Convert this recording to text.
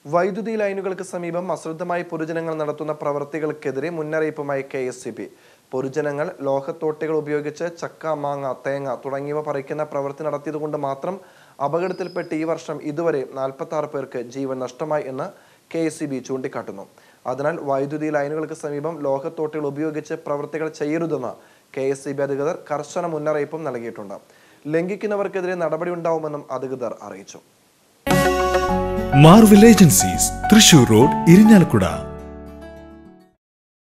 വൈദ്യുതി ലൈനുകൾക്ക് സമീപം അശ്രദ്ധമായി പൊതുജനങ്ങൾ നടത്തുന്ന പ്രവൃത്തികൾക്കെതിരെ മുന്നറിയിപ്പുമായി കെ എസ് സി ബി പൊതുജനങ്ങൾ ലോഹത്തോട്ടികൾ ഉപയോഗിച്ച് ചക്ക മാങ്ങ തേങ്ങ തുടങ്ങിയവ പറിക്കുന്ന പ്രവൃത്തി നടത്തിയതുകൊണ്ട് മാത്രം അപകടത്തിൽപ്പെട്ട് ഈ വർഷം ഇതുവരെ നാൽപ്പത്തി ആറ് പേർക്ക് ജീവൻ നഷ്ടമായി എന്ന് കെ എസ് സി ബി ചൂണ്ടിക്കാട്ടുന്നു അതിനാൽ വൈദ്യുതി ലൈനുകൾക്ക് സമീപം ലോഹത്തോട്ടികൾ ഉപയോഗിച്ച് പ്രവൃത്തികൾ ചെയ്യരുതെന്ന് കെ എസ് സി ബി അധികൃതർ കർശന മുന്നറിയിപ്പും നൽകിയിട്ടുണ്ട് ലംഘിക്കുന്നവർക്കെതിരെ നടപടി ഉണ്ടാവുമെന്നും അധികൃതർ അറിയിച്ചു Marvel agencies Thrissur road Irinjalakuda